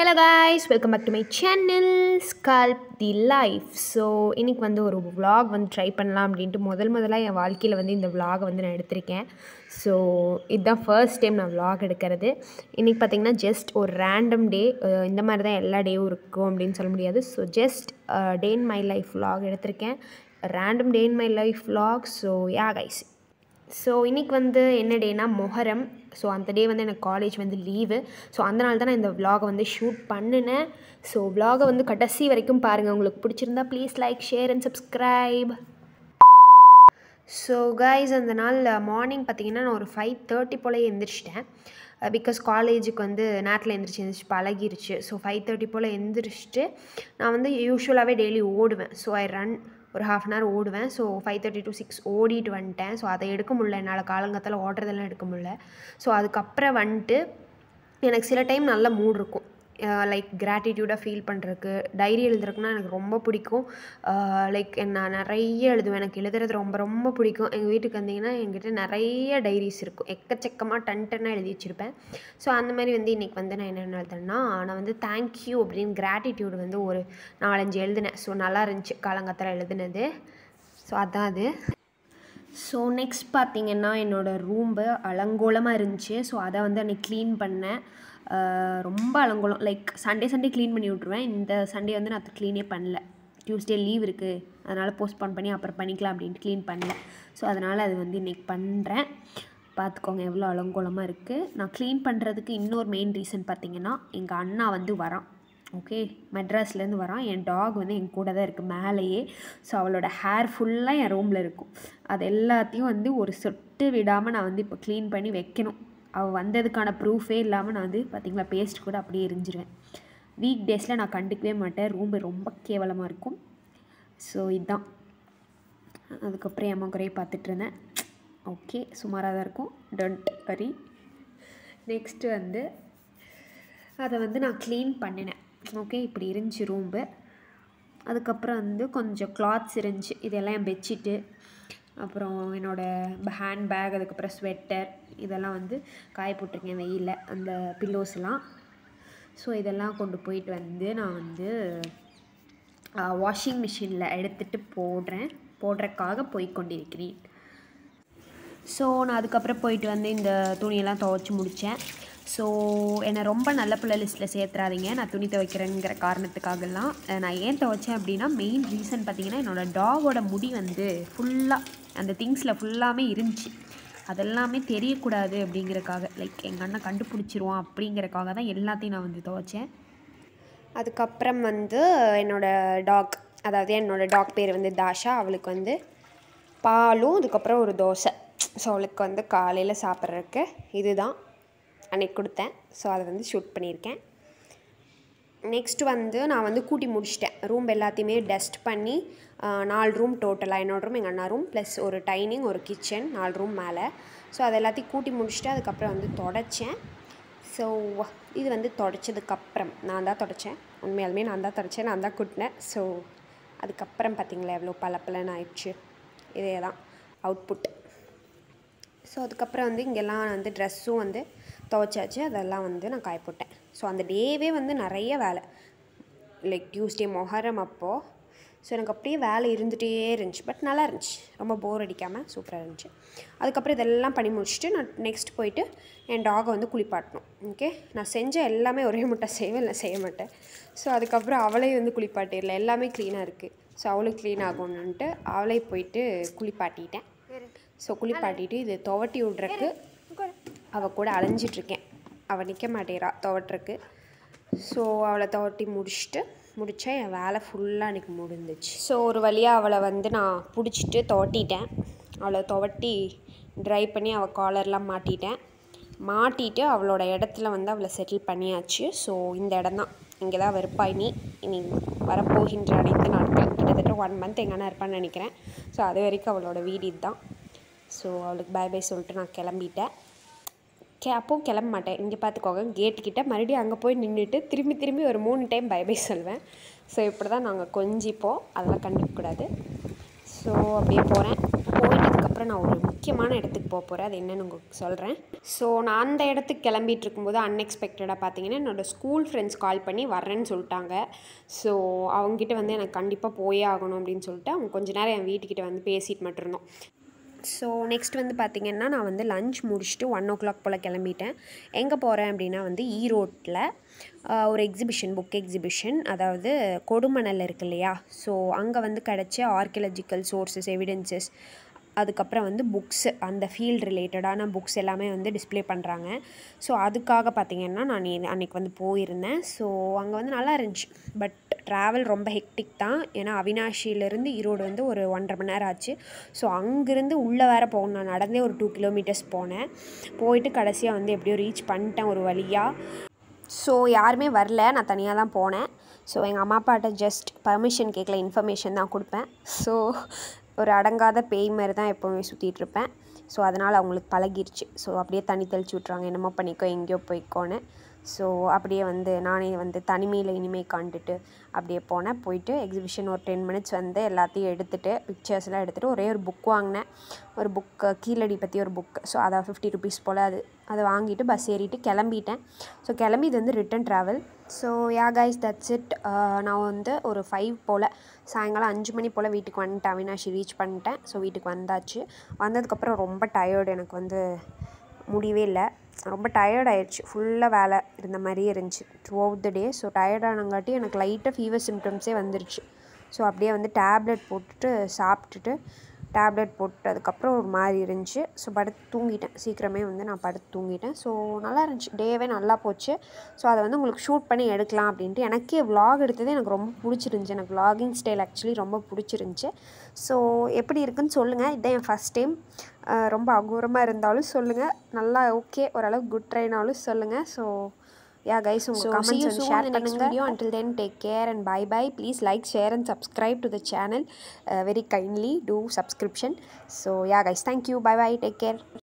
Hello guys welcome back to my channel sculpt the life so இன்றைக்கி வந்து ஒரு vlog வந்து ட்ரை பண்ணலாம் அப்படின்ட்டு முதல் முதலாக என் வாழ்க்கையில் வந்து இந்த vlog வந்து நான் எடுத்திருக்கேன் ஸோ இதுதான் ஃபர்ஸ்ட் டைம் நான் vlog எடுக்கிறது இன்றைக்கி பார்த்திங்கன்னா ஜஸ்ட் ஒரு ரேண்டம் டே இந்த மாதிரி தான் எல்லா டேவும் இருக்கும் அப்படின்னு சொல்ல முடியாது so just day in my life vlog எடுத்திருக்கேன் random day in my life vlog so ya guys so இன்றைக்கி வந்து என்ன டேனா மொஹரம் ஸோ அந்த டே வந்து எனக்கு காலேஜ் வந்து லீவு ஸோ அதனால தான் நான் இந்த vlog வந்து ஷூட் பண்ணினேன் ஸோ vlog வந்து கடைசி வரைக்கும் பாருங்கள் உங்களுக்கு பிடிச்சிருந்தா please like share and subscribe so guys அந்த நாள் மார்னிங் பார்த்தீங்கன்னா நான் ஒரு ஃபைவ் தேர்ட்டி போல் எந்திரிச்சிட்டேன் பிகாஸ் காலேஜுக்கு வந்து நேரத்தில் எந்திரிச்சு எந்திரிச்சு பழகிருச்சு ஸோ ஃபைவ் தேர்ட்டி போல் எந்திரிச்சிட்டு நான் வந்து யூஸ்வலாகவே டெய்லி ஓடுவேன் ஸோ ஐ ரன் ஒரு ஹாஃப் அன் ஹவர் ஓடுவேன் so five thirty to six ஓடிட்டு வந்துட்டேன் ஸோ அதை எடுக்க முடியல என்னால் காலங்கத்தில் ஓடுறதெல்லாம் எடுக்க முடியல ஸோ அதுக்கப்புறம் வந்துட்டு எனக்கு சில டைம் நல்ல மூட் இருக்கும் லைக் கிராட்டிடியூடாக ஃபீல் பண்ணுறதுக்கு டைரி எழுதுறதுக்குனா எனக்கு ரொம்ப பிடிக்கும் லைக் நான் நிறைய எழுதுவேன் எனக்கு எழுதுறது ரொம்ப ரொம்ப பிடிக்கும் எங்கள் வீட்டுக்கு வந்தீங்கன்னா என்கிட்ட நிறைய டைரிஸ் இருக்கும் எக்கச்சக்கமாக டன் டன்னாக எழுதி வச்சுருப்பேன் ஸோ அந்த மாதிரி வந்து இன்றைக்கி வந்து நான் என்ன எழுதுனேன்னா நான் வந்து தேங்க்யூ அப்படின்னு கிராட்டிடியூட் வந்து ஒரு நாலஞ்சு எழுதினேன் ஸோ நல்லா இருந்துச்சு காலங்காத்தில் எழுதுனது ஸோ அதான் அது ஸோ நெக்ஸ்ட் பார்த்தீங்கன்னா என்னோடய ரூம்பு அலங்கோலமாக இருந்துச்சு ஸோ அதை வந்து அன்றைக்கி க்ளீன் பண்ணேன் ஆஹ் ரொம்ப அலங்கோலம் லைக் சண்டே சண்டே க்ளீன் பண்ணி விட்ருவேன் இந்த சண்டே வந்து நான் அதை க்ளீனே பண்ணல டியூஸ்டே லீவ் இருக்குது அதனால் போஸ்ட்போன் பண்ணி அப்புறம் பண்ணிக்கலாம் அப்படின்ட்டு க்ளீன் பண்ணல ஸோ அதனால் அது வந்து இன்றைக்கி பண்ணுறேன் பார்த்துக்கோங்க எவ்வளோ அலங்கோலமாக இருக்குது நான் க்ளீன் பண்ணுறதுக்கு இன்னொரு மெயின் ரீசன் பார்த்தீங்கன்னா எங்கள் அண்ணா வந்து வரான் ஓகே மெட்ராஸ்லேருந்து வரான் என் டாக் வந்து என் கூட தான் இருக்குது மேலேயே ஸோ அவளோட ஹேர் ஃபுல்லாக என் ரூமில் இருக்கும் அது எல்லாத்தையும் வந்து ஒரு சொட்டு விடாமல் நான் வந்து இப்போ க்ளீன் பண்ணி வைக்கணும் அவள் வந்ததுக்கான ப்ரூஃபே இல்லாமல் நான் வந்து பார்த்திங்களா பேஸ்ட் கூட அப்படியே எரிஞ்சிருவேன் வீக் டேஸில் நான் கண்டுக்கவே மாட்டேன் ரூம் ரொம்ப கேவலமாக இருக்கும் ஸோ இதுதான் அதுக்கப்புறம் என் குறைய பார்த்துட்டு இருந்தேன் ஓகே சுமாராக தான் இருக்கும் டொன்ட் வரி நெக்ஸ்ட்டு வந்து அதை வந்து நான் க்ளீன் பண்ணினேன் ஓகே இப்படி இருந்துச்சு ரூம்பு அதுக்கப்புறம் வந்து கொஞ்சம் கிளாத்ஸ் இருந்துச்சு இதெல்லாம் என் பெட்ஷீட்டு அப்புறம் என்னோடய ஹேண்ட் பேக் அதுக்கப்புறம் ஸ்வெட்டர் இதெல்லாம் வந்து காய போட்டிருக்கேன் வெயிலில் அந்த பில்லோஸ்லாம் ஸோ இதெல்லாம் கொண்டு போயிட்டு வந்து நான் வந்து வாஷிங் மிஷினில் எடுத்துகிட்டு போடுறேன் போடுறதுக்காக போய் கொண்டிருக்கிறேன் ஸோ நான் அதுக்கப்புறம் போயிட்டு வந்து இந்த துணியெல்லாம் துவைச்சி முடித்தேன் ஸோ என்னை ரொம்ப நல்ல பிள்ளை லிஸ்ட்டில் சேர்த்துறாதீங்க நான் துணி துவைக்கிறேங்கிற காரணத்துக்காகலாம் நான் ஏன் துவைச்சேன் அப்படின்னா மெயின் ரீசன் பார்த்தீங்கன்னா என்னோடய டாகோட முடி வந்து ஃபுல்லாக அந்த திங்ஸில் ஃபுல்லாமே இருந்துச்சு அதெல்லாமே தெரியக்கூடாது அப்படிங்கிறக்காக லைக் எங்கள் அண்ணன் கண்டுபிடிச்சிருவான் அப்படிங்கிறக்காக தான் எல்லாத்தையும் நான் வந்து துவைச்சேன் அதுக்கப்புறம் வந்து என்னோடய டாக் அதாவது என்னோடய டாக் பேர் வந்து தாஷா அவளுக்கு வந்து பாலும் அதுக்கப்புறம் ஒரு தோசை ஸோ அவளுக்கு வந்து காலையில் சாப்பிட்றதுக்கு இதுதான் அன்றைக்கி கொடுத்தேன் ஸோ அதை வந்து ஷூட் பண்ணியிருக்கேன் நெக்ஸ்ட் வந்து நான் வந்து கூட்டி முடிச்சிட்டேன் ரூம் எல்லாத்தையுமே டஸ்ட் பண்ணி நாலு ரூம் டோட்டலாக என்னோட ரூம் எங்கள் அண்ணா ரூம் ப்ளஸ் ஒரு டைனிங் ஒரு கிச்சன் நாலு ரூம் மேலே ஸோ அது எல்லாத்தையும் கூட்டி முடிச்சுட்டு அதுக்கப்புறம் வந்து தொடச்சேன் ஸோ இது வந்து தொடச்சதுக்கப்புறம் நான் தான் தொடச்சேன் உண்மையாலுமே நான் தான் தொடச்சேன் நான் தான் கூட்டினேன் ஸோ அதுக்கப்புறம் பார்த்திங்களா எவ்வளோ பளபளன்னு ஆயிடுச்சு இதே தான் அவுட்புட் ஸோ அதுக்கப்புறம் வந்து இங்கெல்லாம் வந்து ட்ரெஸ்ஸும் வந்து துவைச்சாச்சு அதெல்லாம் வந்து நான் காய போட்டேன் ஸோ அந்த டேவே வந்து நிறைய வேலை லைக் டியூஸ்டே மொஹரம் அப்போது ஸோ எனக்கு அப்படியே வேலை இருந்துகிட்டே இருந்துச்சு பட் நல்லா இருந்துச்சு ரொம்ப போர் அடிக்காமல் சூப்பராக இருந்துச்சு அதுக்கப்புறம் இதெல்லாம் பண்ணி முடிச்சுட்டு நான் நெக்ஸ்ட் போயிட்டு என் டாகை வந்து குளிப்பாட்டணும் ஓகே நான் செஞ்ச எல்லாமே ஒரே முட்டை செய்வேன் இல்லை செய்ய மாட்டேன் ஸோ அதுக்கப்புறம் அவளையும் வந்து குளிப்பாட்டிடல எல்லாமே க்ளீனாக இருக்குது ஸோ அவளும் க்ளீன் ஆகணுன்ட்டு அவளை போயிட்டு குளிப்பாட்டிட்டேன் ஸோ குளிப்பாட்டிட்டு இது துவட்டி விட்றக்கு அவள் கூட அலைஞ்சிட்ருக்கேன் அவள் நிற்க மாட்டேறா துவட்டுறக்கு ஸோ அவளை துவட்டி முடிச்சுட்டு முடித்தா என் வேலை ஃபுல்லாக எனக்கு முடிஞ்சிச்சு ஸோ ஒரு வழியாக அவளை வந்து நான் பிடிச்சிட்டு துவட்டிட்டேன் அவளை துவட்டி ட்ரை பண்ணி அவள் காலர்லாம் மாட்டிட்டேன் மாட்டிட்டு அவளோட இடத்துல வந்து அவளை செட்டில் பண்ணியாச்சு ஸோ இந்த இடம் தான் இங்கே தான் வெறுப்பாய் நீ இனி வரப்போகின்ற அனைத்து நாட்கள் கிட்டத்தட்ட ஒன் மந்த் எங்கன்னா இருப்பான்னு நினைக்கிறேன் ஸோ அது வரைக்கும் அவளோட வீடு இதுதான் ஸோ அவளுக்கு பை பை சொல்லிட்டு நான் கிளம்பிட்டேன் கே அப்போவும் கிளம்ப மாட்டேன் இங்கே பார்த்துக்கோங்க கேட்டுக்கிட்ட மறுபடியும் அங்கே போய் நின்றுட்டு திரும்பி திரும்பி ஒரு மூணு டைம் பை பை சொல்வேன் ஸோ இப்படி தான் நாங்கள் கொஞ்சிப்போம் அதெல்லாம் கண்டுக்கக்கூடாது ஸோ அப்படியே போகிறேன் போயிட்டதுக்கப்புறம் நான் ஒரு முக்கியமான இடத்துக்கு போக போகிறேன் அது என்னன்னு உங்களுக்கு சொல்கிறேன் ஸோ நான் அந்த இடத்துக்கு கிளம்பிட்டு இருக்கும்போது அன்எக்ஸ்பெக்டடாக பார்த்தீங்கன்னா என்னோடய ஸ்கூல் ஃப்ரெண்ட்ஸ் கால் பண்ணி வரேன்னு சொல்லிட்டாங்க ஸோ அவங்ககிட்ட வந்து எனக்கு கண்டிப்பாக போயே ஆகணும் அப்படின்னு சொல்லிட்டு அவங்க கொஞ்ச நேரம் என் வீட்டுக்கிட்ட வந்து பேசிட்டு மட்டும் இருந்தோம் ஸோ நெக்ஸ்ட் வந்து பார்த்திங்கன்னா நான் வந்து லஞ்ச் முடிச்சுட்டு ஒன் ஓ கிளாக் போல் கிளம்பிட்டேன் எங்கே போகிறேன் அப்படின்னா வந்து ஈரோட்டில் ஒரு எக்ஸிபிஷன் புக் எக்ஸிபிஷன் அதாவது கொடுமணல் இருக்கு இல்லையா ஸோ அங்கே வந்து கிடச்ச ஆர்கியலஜிக்கல் சோர்சஸ் எவிடென்சஸ் அதுக்கப்புறம் வந்து புக்ஸு அந்த ஃபீல்டு ரிலேட்டடான புக்ஸ் எல்லாமே வந்து டிஸ்ப்ளே பண்ணுறாங்க ஸோ அதுக்காக பார்த்திங்கன்னா நான் நீ- அன்னைக்கு வந்து போயிருந்தேன் ஸோ அங்கே வந்து நல்லா இருந்துச்சு பட் ட்ராவல் ரொம்ப ஹெக்டிக் தான் ஏன்னா அவினாஷியிலேருந்து ஈரோடு வந்து ஒரு ஒன்றரை மணி நேரம் ஆச்சு ஸோ அங்கேருந்து உள்ளே வேற போகணும் நான் நடந்தே ஒரு டூ கிலோமீட்டர்ஸ் போனேன் போயிட்டு கடைசியாக வந்து எப்படியோ ரீச் பண்ணிட்டேன் ஒரு வழியாக ஸோ யாருமே வரல நான் தனியாக தான் போனேன் ஸோ எங்கள் அம்மா அப்பாட்ட ஜஸ்ட் பர்மிஷன் கேட்கல இன்ஃபர்மேஷன் தான் கொடுப்பேன் ஸோ ஒரு அடங்காத பேய் மாதிரி தான் எப்போவுமே சுற்றிட்டு இருப்பேன் ஸோ அதனால் அவங்களுக்கு பழகிருச்சு ஸோ அப்படியே தண்ணி தெளிச்சு விட்ருவாங்க என்னமோ பண்ணிக்கோ எங்கேயோ போய்க்கோன்னு ஸோ அப்படியே வந்து நானே வந்து தனிமையில் இனிமே காண்டுட்டு அப்படியே போனேன் போயிட்டு எக்ஸிபிஷன் ஒரு டென் மினிட்ஸ் வந்து எல்லாத்தையும் எடுத்துகிட்டு பிக்சர்ஸ்லாம் எடுத்துகிட்டு ஒரே ஒரு புக் வாங்கினேன் ஒரு புக்கு கீழடி பற்றி ஒரு புக் ஸோ அதை ஃபிஃப்டி ருபீஸ் போல் அது அதை வாங்கிட்டு பஸ் ஏறிட்டு கிளம்பிட்டேன் ஸோ கிளம்பி இது வந்து return travel so ya guys that's it நான் வந்து ஒரு ஃபைவ் போல் சாயங்காலம் அஞ்சு மணி போல் வீட்டுக்கு வந்துட்டேன் அவினாஷி ரீச் பண்ணிட்டேன் ஸோ வீட்டுக்கு வந்தாச்சு வந்ததுக்கப்புறம் ரொம்ப டயர்டு எனக்கு வந்து முடியவே இல்லை ரொம்ப டயர்ட் ஆயிடுச்சு ஃபுல்லாக வேலை இருந்த மாதிரியே இருந்துச்சு throughout the day so டயர்டானங்காட்டி எனக்கு லைட்டாக ஃபீவர் சிம்டம்ஸே வந்துருச்சு ஸோ அப்படியே வந்து டேப்லெட் போட்டுட்டு சாப்பிட்டுட்டு டேப்லெட் போட்டதுக்கப்புறம் ஒரு மாதிரி இருந்துச்சு ஸோ படுத்து தூங்கிட்டேன் சீக்கிரமே வந்து நான் படுத்து தூங்கிட்டேன் ஸோ நல்லா இருந்துச்சு டேவே நல்லா போச்சு ஸோ அதை வந்து உங்களுக்கு ஷூட் பண்ணி எடுக்கலாம் அப்படின்ட்டு எனக்கே vlog எடுத்ததே எனக்கு ரொம்ப பிடிச்சிருந்துச்சி எனக்கு vlogging ஸ்டைல் ஆக்சுவலி ரொம்ப பிடிச்சிருந்துச்சி ஸோ எப்படி இருக்குன்னு சொல்லுங்கள் இதான் என் ஃபஸ்ட் டைம் ரொம்ப அகூரமாக இருந்தாலும் சொல்லுங்கள் நல்லா ஓகே ஓரளவுக்கு குட் ட்ரைனாலும் சொல்லுங்கள் ஸோ யா கைஸ் உங்கள் So, see கமெண்ட்ஸ் you வந்து soon share in the next பண்ணுங்க video. until then take care and bye bye please like share and subscribe to the channel uh, very kindly do subscription so yeah guys thank you bye bye take care